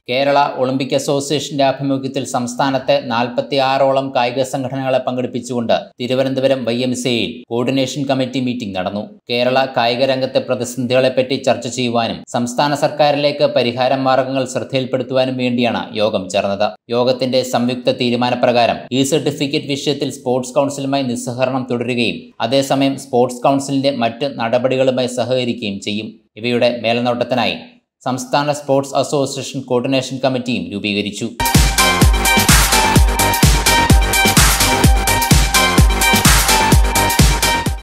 Kerala Olympic അസോസിയേഷന്റെ ആഭിമുഖ്യത്തിൽ സംസ്ഥാനത്തെ നാൽപ്പത്തിയാറോളം കായിക സംഘടനകളെ പങ്കെടുപ്പിച്ചുകൊണ്ട് തിരുവനന്തപുരം വൈ എം സിയിൽ കോർഡിനേഷൻ കമ്മിറ്റി മീറ്റിംഗ് നടന്നു കേരള കായിക രംഗത്തെ പ്രതിസന്ധികളെപ്പറ്റി ചർച്ച ചെയ്യുവാനും സംസ്ഥാന സർക്കാരിലേക്ക് പരിഹാര മാർഗങ്ങൾ ശ്രദ്ധയിൽപ്പെടുത്തുവാനും വേണ്ടിയാണ് യോഗം ചേർന്നത് യോഗത്തിന്റെ സംയുക്ത തീരുമാനപ്രകാരം ഈ സർട്ടിഫിക്കറ്റ് വിഷയത്തിൽ സ്പോർട്സ് കൗൺസിലുമായി നിസ്സഹകരണം തുടരുകയും അതേസമയം സ്പോർട്സ് കൗൺസിലിന്റെ മറ്റ് നടപടികളുമായി സഹകരിക്കുകയും ചെയ്യും ഇവയുടെ മേൽനോട്ടത്തിനായി സംസ്ഥാന സ്പോർട്സ് അസോസിയേഷൻ കോർഡിനേഷൻ കമ്മിറ്റിയും രൂപീകരിച്ചു